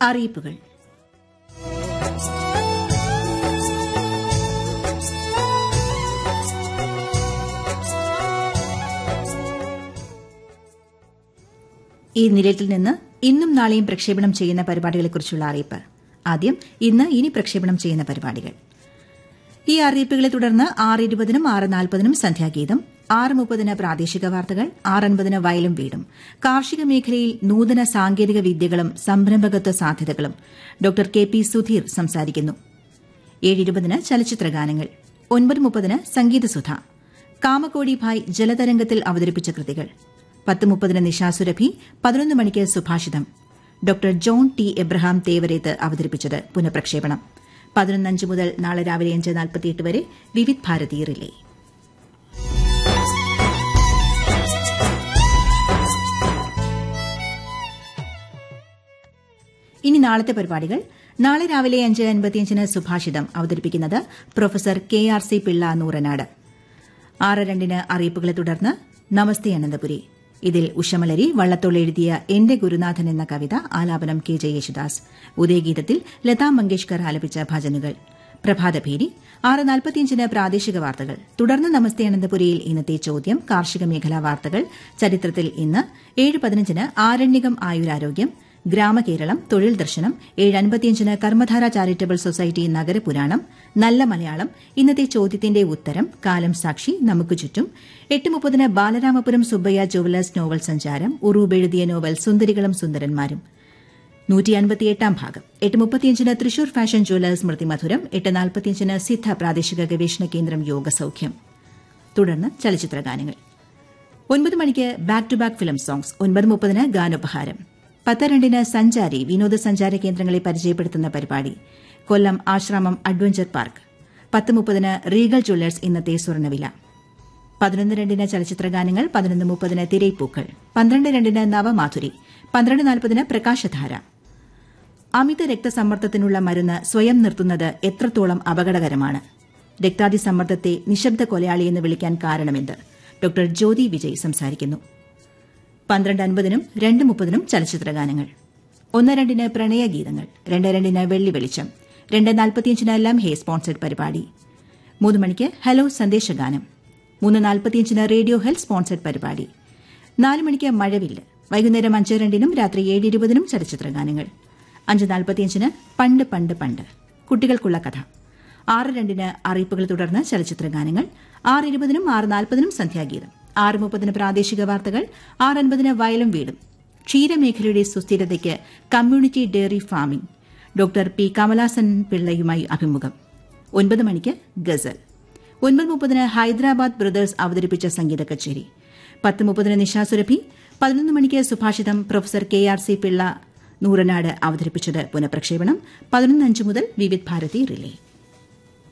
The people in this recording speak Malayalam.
അറിയിപ്പുകൾ ഈ നിലയത്തിൽ നിന്ന് ഇന്നും നാളെയും പ്രക്ഷേപണം ചെയ്യുന്ന പരിപാടികളെക്കുറിച്ചുള്ള അറിയിപ്പ് ആദ്യം ഇന്ന് ഇനി പ്രക്ഷേപണം ചെയ്യുന്ന പരിപാടികൾ ഈ അറിയിപ്പുകളെ തുടർന്ന് ആറ് ഇരുപതിനും ആറ് നാൽപ്പതിനും സന്ധ്യാഗീതം ആറ് മുപ്പതിന് പ്രാദേശിക വാർത്തകൾ ആറൻപതിന് വയലും വീടും കാർഷിക മേഖലയിൽ നൂതന സാങ്കേതിക വിദ്യകളും സംരംഭകത്വ സാധ്യതകളും ഡോക്ടർ കെ പി സുധീർ സംസാരിക്കുന്നു ഏഴിരുപതിന് ചലച്ചിത്ര ഗാനങ്ങൾ ഒൻപത് മുപ്പതിന് സംഗീതസുധ കാമകോടി ഭായ് ജലതരംഗത്തിൽ അവതരിപ്പിച്ച കൃതികൾ പത്ത് മുപ്പതിന് നിശാസുരഭി പതിനൊന്ന് മണിക്ക് Subhashitam doctor John T Abraham Thevareth അവതരിപ്പിച്ചത് പുനഃപ്രക്ഷേപണം പതിനൊന്നഞ്ച് മുതൽ നാളെ രാവിലെ അഞ്ച് നാൽപ്പത്തിയെട്ട് വരെ വിവിധ് ഭാരതി റിലേ ഇനി നാളത്തെ പരിപാടികൾ നാളെ രാവിലെ അഞ്ച് അൻപത്തിയഞ്ചിന് സുഭാഷിതം അവതരിപ്പിക്കുന്നത് professor K R C Pillai Nooranad ആറ് രണ്ടിന് അറിയിപ്പുകളെ തുടർന്ന് നമസ്തേ അനന്തപുരി ഇതിൽ ഉഷമലരി വള്ളത്തോൾ എഴുതിയ എന്റെ ഗുരുനാഥൻ എന്ന കവിത ആലാപനം കെ ജെ യേശുദാസ് ഉദയഗീതത്തിൽ ലതാ മങ്കേഷ്കർ ആലപിച്ച ഭജനുകൾ പ്രഭാതഭേരി ആറ് നാൽപ്പത്തിയഞ്ചിന് പ്രാദേശിക വാർത്തകൾ തുടർന്ന് നമസ്തേ അനന്തപുരിയിൽ ഇന്നത്തെ ചോദ്യം കാർഷിക മേഖലാ വാർത്തകൾ ചരിത്രത്തിൽ ഇന്ന് ഏഴ് പതിനഞ്ചിന് ആരണ്യകം ആയുരാരോഗ്യം ഗ്രാമകേരളം തൊഴിൽ ദർശനം ഏഴ് അൻപത്തിയഞ്ചിന് കർമ്മധാര ചാരിറ്റബിൾ സൊസൈറ്റി നഗരപുരാണം നല്ല മലയാളം ഇന്നത്തെ ചോദ്യത്തിന്റെ ഉത്തരം കാലം സാക്ഷി നമുക്ക് ചുറ്റും എട്ട് മുപ്പതിന് ബാലരാമപുരം സുബ്ബയ്യ ജുവലേഴ്സ് നോവൽ സഞ്ചാരം ഉറൂബ് എഴുതിയ നോവൽ സുന്ദരികളും സുന്ദരന്മാരും നൂറ്റി അൻപത്തിയെട്ടാം ഭാഗം എട്ട് മുപ്പത്തിയഞ്ചിന് തൃശൂർ ഫാഷൻ ജുവലേഴ്സ് സ്മൃതി മധുരം എട്ട് നാൽപ്പത്തിയഞ്ചിന് സിദ്ധ പ്രാദേശിക ഗവേഷണ കേന്ദ്രം യോഗസൌഖ്യം തുടർന്ന് ചലച്ചിത്ര ഗാനങ്ങൾ ഒൻപത് മണിക്ക് back to back film songs ഒൻപത് മുപ്പതിന് ഗാനോപഹാരം പത്ത് രണ്ടിന് സഞ്ചാരി വിനോദസഞ്ചാര കേന്ദ്രങ്ങളെ പരിചയപ്പെടുത്തുന്ന പരിപാടി കൊല്ലം ആശ്രാമം അഡ്വഞ്ചർ പാർക്ക് പത്ത് മുപ്പതിന് റീഗൽ ജ്വല്ലേഴ്സ് ഇന്നത്തെ സ്വർണ്ണവില പതിനൊന്ന് രണ്ടിന് ചലച്ചിത്ര ഗാനങ്ങൾ പതിനൊന്ന് മുപ്പതിന് തിരയിപ്പൂക്കൾ പന്ത്രണ്ട് രണ്ടിന് നവമാധുരി പന്ത്രണ്ട് നാൽപ്പതിന് പ്രകാശധാര അമിത രക്തസമ്മർദ്ദത്തിനുള്ള മരുന്ന് സ്വയം നിർത്തുന്നത് എത്രത്തോളം അപകടകരമാണ് രക്താതിസമ്മർദ്ദത്തെ നിശബ്ദ കൊലയാളിയെന്ന് വിളിക്കാൻ കാരണമെന്ത് ഡോക്ടർ ജ്യോതി വിജയ് സംസാരിക്കുന്നു പന്ത്രണ്ട് അൻപതിനും രണ്ട് മുപ്പതിനും ചലച്ചിത്ര ഗാനങ്ങൾ ഒന്ന് രണ്ടിന് പ്രണയഗീതങ്ങൾ രണ്ട് രണ്ടിന് വെള്ളി വെളിച്ചം രണ്ട് നാൽപ്പത്തിയഞ്ചിന് ലംഹെ സ്പോൺസർഡ് പരിപാടി മൂന്ന് മണിക്ക് ഹലോ സന്ദേശഗാനം മൂന്ന് നാൽപ്പത്തിയഞ്ചിന് റേഡിയോ ഹെൽത്ത് സ്പോൺസർഡ് പരിപാടി നാല് മണിക്ക് മഴവില്ല് വൈകുന്നേരം അഞ്ച് രണ്ടിനും രാത്രി ഏഴ് ഇരുപതിനും ചലച്ചിത്ര ഗാനങ്ങൾ അഞ്ച് നാൽപ്പത്തിയഞ്ചിന് പണ്ട് പണ്ട് പണ്ട് കുട്ടികൾക്കുള്ള കഥ ആറ് രണ്ടിന് അറിയിപ്പുകൾ തുടർന്ന് ചലച്ചിത്ര ഗാനങ്ങൾ ആറ് ഇരുപതിനും ആറ് നാൽപ്പതിനും സന്ധ്യാഗീതം ആറ് മുപ്പതിന് പ്രാദേശിക വാർത്തകൾ ആറ് അൻപതിന് വയലും വീടും ക്ഷീരമേഖലയുടെ സുസ്ഥിരതയ്ക്ക് community dairy farming doctor P Kamalasan പിള്ളയുമായി അഭിമുഖം ഒൻപത് മണിക്ക് ഗസൽ ഒൻപത് മുപ്പതിന് ഹൈദരാബാദ് ബ്രദേഴ്സ് അവതരിപ്പിച്ച സംഗീത കച്ചേരി പത്ത് മുപ്പതിന് നിശാസുരഭി പതിനൊന്ന് മണിക്ക് Subhashitam professor K R C Pillai Nooranad അവതരിപ്പിച്ചത് പുനഃപ്രക്ഷേപണം പതിനൊന്ന് അഞ്ച് മുതൽ വിവിധ് ഭാരതി റിലേ